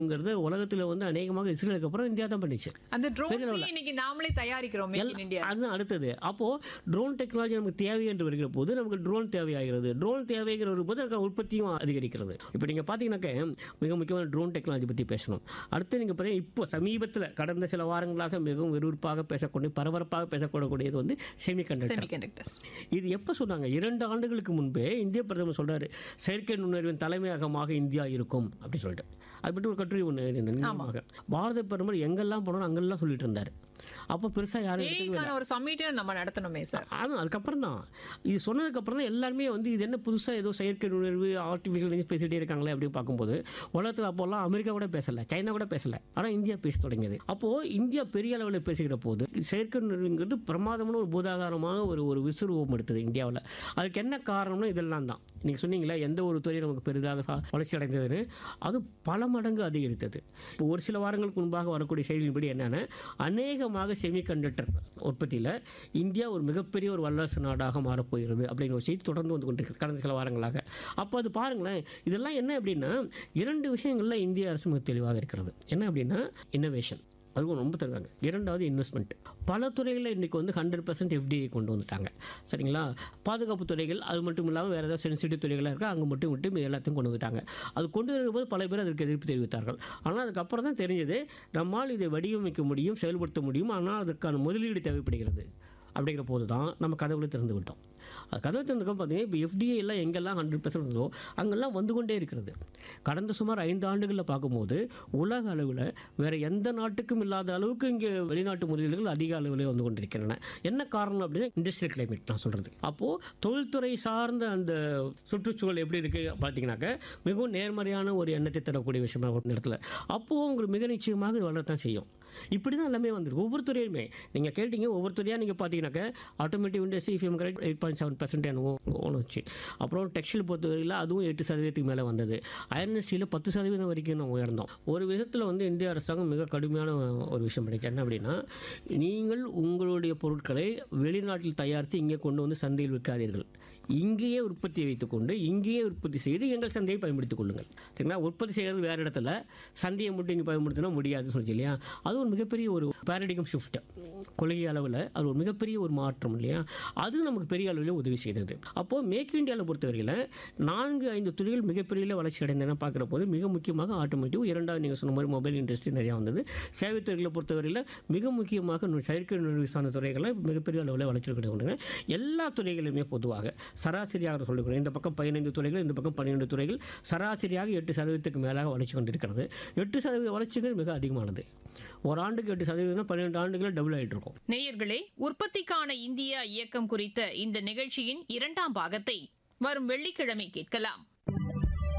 ங்கிறது உலகத்துல வந்து அநேகமாக இஸ்ரேலுக்கு அப்புறம் இந்தியா தான் பண்ணிச்சு அந்த பெரிய ட்ரோன்ஸ் அளவுல. இன்னைக்கு நாமளே தயாரிக்கிறோம் மேக் இன் இந்தியா அதுதான் அடுத்தது அப்போ ட்ரோன் டெக்னாலஜி நமக்கு தேவை என்று வருகிற போது நமக்கு ட்ரோன் தேவையாகிறது ட்ரோன் தேவைங்கிற ஒரு போது அதுக்கு உற்பத்தியும் அதிகரிக்கிறது இப்போ நீங்கள் பார்த்தீங்கன்னாக்க மிக முக்கியமான ட்ரோன் டெக்னாலஜி பற்றி பேசணும் அடுத்து நீங்கள் பார்த்தீங்கன்னா இப்போ சமீபத்தில் கடந்த சில வாரங்களாக மிகவும் விறுவிறுப்பாக பேசக்கூடிய பரபரப்பாக பேசக்கூடக்கூடியது வந்து செமிகண்டக்டர் செமிகண்டக்டர்ஸ் இது எப்போ சொன்னாங்க இரண்டு ஆண்டுகளுக்கு முன்பே இந்திய பிரதமர் சொல்றாரு செயற்கை நுண்ணறிவின் தலைமையகமாக இந்தியா இருக்கும் அப்படின்னு சொல்லிட்டு அது பற்றி ஒரு கட்டுரை ஒன்று எழுதியிருந்தாங்க பாரத பிரதமர் எங்கெல்லாம் போனாலும் அங்கெல்லாம் சொல்லிட்டு இருந்தார் அப்போ பெருசாக யாரும் எடுத்துக்கவே ஏஐக்கான ஒரு சம்மிட்டே நம்ம நடத்தணுமே சார் ஆமாம் அதுக்கப்புறம் தான் இது சொன்னதுக்கப்புறம் தான் எல்லாருமே வந்து இது என்ன புதுசாக ஏதோ செயற்கை நுண்ணறிவு ஆர்டிஃபிஷியல் இன்டெலிஜென்ஸ் பேசிகிட்டே இருக்காங்களே அப்படின்னு பார்க்கும்போது உலகத்தில் அப்போல்லாம் அமெரிக்கா கூட பேசலை சைனா கூட பேசலை ஆனால் இந்தியா பேச தொடங்கியது அப்போது இந்தியா பெரிய அளவில் பேசுகிற போது செயற்கை நுண்ணறிவுங்கிறது பிரமாதமான ஒரு பூதாகாரமான ஒரு ஒரு விசுரூபம் எடுத்தது இந்தியாவில் அதுக்கு என்ன காரணம்னா இதெல்லாம் தான் நீங்கள் சொன்னீங்களா எந்த ஒரு துறை நமக்கு பெரிதாக சா- வளர்ச்சி அடைந்ததுன்னு அது பல மடங்கு அதிகரித்தது இப்போ ஒரு சில வாரங்களுக்கு முன்பாக வரக்கூடிய செய்தியின்படி என்னென்னா அநேகமாக செமிகண்டக்டர் உற்பத்தியில் இந்தியா ஒரு மிகப்பெரிய ஒரு வல்லரசு நாடாக மாறப்போகிறது அப்படிங்கிற ஒரு செய்தி தொடர்ந்து வந்து கொண்டிருக்கு கடந்த சில வாரங்களாக அப்போ அது பாருங்களேன் இதெல்லாம் என்ன அப்படின்னா இரண்டு விஷயங்களில் இந்திய அரசு மிக தெளிவாக இருக்கிறது என்ன அப்படின்னா இன்னோவேஷன் அதுவும் ரொம்ப தருவாங்க இரண்டாவது இன்வெஸ்ட்மெண்ட் பல துறைகளில் இன்றைக்கி வந்து ஹண்ட்ரட் பர்சன்ட் எஃப்டிஐ கொண்டு வந்துட்டாங்க சரிங்களா பாதுகாப்பு துறைகள் அது மட்டும் இல்லாமல் வேறு ஏதாவது சென்சிட்டிவ் துறைகளாக இருக்கா அங்கே மட்டும் விட்டு மீதி எல்லாத்தையும் கொண்டு வந்துட்டாங்க அது கொண்டு வரும்போது பல பேர் அதற்கு எதிர்ப்பு தெரிவித்தார்கள் ஆனால் அதுக்கப்புறம் தான் தெரிஞ்சது நம்மால் இதை வடிவமைக்க முடியும் செயல்படுத்த முடியும் ஆனால் அதற்கான முதலீடு தேவைப்படுகிறது அப்படிங்கிற போது தான் நம்ம கதவுகளை திறந்து விட்டோம் அது கதவு திறந்துக்கும் பார்த்தீங்கன்னா இப்போ எஃப்டிஐ எல்லாம் எங்கெல்லாம் ஹண்ட்ரட் பர்சன்ட் இருந்தோ அங்கெல்லாம் வந்து கொண்டே இருக்கிறது கடந்த சுமார் ஐந்து ஆண்டுகளில் பார்க்கும்போது உலக அளவில் வேறு எந்த நாட்டுக்கும் இல்லாத அளவுக்கு இங்கே வெளிநாட்டு முதலீடுகள் அதிக அளவில் வந்து கொண்டிருக்கின்றன என்ன காரணம் அப்படின்னா இண்டஸ்ட்ரியல் கிளைமேட் நான் சொல்கிறது அப்போது தொழில்துறை சார்ந்த அந்த சுற்றுச்சூழல் எப்படி இருக்குது பார்த்தீங்கன்னாக்க மிகவும் நேர்மறையான ஒரு எண்ணத்தை தரக்கூடிய விஷயமா ஒரு இடத்துல அப்போது உங்களுக்கு மிக நிச்சயமாக இது வளரத்தான் செய்யும் இப்படி தான் எல்லாமே வந்திருக்கு ஒவ்வொரு துறையுமே நீங்கள் கேட்டீங்க ஒவ்வொரு துறையாக நீங்கள் பார்த்தீங்கன்னாக்க ஆட்டோமேட்டிவ் இண்டஸ்ட்ரி இஃபிஎம் correct eight point seven percent என்னவோ ஒன்று வச்சு அப்புறம் டெக்ஸ்டைல் பொறுத்தவரையில் அதுவும் எட்டு சதவீதத்துக்கு மேலே வந்தது அயர்ன் இண்டஸ்ட்ரியில் பத்து சதவீதம் வரைக்கும் நம்ம உயர்ந்தோம் ஒரு விதத்தில் வந்து இந்திய அரசாங்கம் மிக கடுமையான ஒரு விஷயம் பண்ணிச்சு என்ன அப்படின்னா நீங்கள் உங்களுடைய பொருட்களை வெளிநாட்டில் தயாரித்து இங்கே கொண்டு வந்து சந்தையில் விற்காதீர்கள் இங்கேயே உற்பத்தி வைத்துக்கொண்டு இங்கேயே உற்பத்தி செய்து எங்கள் சந்தையை பயன்படுத்திக் கொள்ளுங்கள் சரிங்களா உற்பத்தி செய்கிறது வேறு இடத்துல சந்தையை மட்டும் இங்கே பயன்படுத்தினா முடியாதுன்னு சொல்லிச்சு இல்லையா அது ஒரு மிகப்பெரிய ஒரு பேரடிகம் ஷிஃப்ட் கொள்கை அளவில் அது ஒரு மிகப்பெரிய ஒரு மாற்றம் இல்லையா அது நமக்கு பெரிய அளவில் உதவி செய்தது அப்போது மேக் இந்தியாவில் பொறுத்தவரையில் நான்கு ஐந்து துறைகள் மிகப்பெரிய வளர்ச்சி அடைந்தன பார்க்குற போது மிக முக்கியமாக ஆட்டோமேட்டிவ் இரண்டாவது நீங்கள் சொன்ன மாதிரி மொபைல் இண்டஸ்ட்ரி நிறையா வந்தது சேவைத்துறைகளை பொறுத்தவரையில் மிக முக்கியமாக நு- செயற்கை நுண்ணறிவு சார்ந்த துறைகளை மிகப்பெரிய அளவில் வளர்ச்சி கொண்டு எல்லா துறைகளுமே பொதுவாக சராசரியாக சொல்லிக்கிறோம் இந்த பக்கம் பதினைந்து துறைகள் இந்த பக்கம் பன்னிரெண்டு துறைகள் சராசரியாக எட்டு சதவீதத்துக்கு மேலாக வளர்ச்சி கொண்டிருக்கிறது எட்டு சதவீத வளர்ச்சிகள் மிக அதிகமானது ஒரு ஆண்டுக்கு எட்டு சதவீதம்னா பன்னிரெண்டு ஆண்டுகளில் டபுள் ஆகிட்டு இருக்கும் நேயர்களே உற்பத்திக்கான இந்தியா இயக்கம் குறித்த இந்த நிகழ்ச்சியின் இரண்டாம் பாகத்தை வரும் வெள்ளிக்கிழமை கேட்கலாம்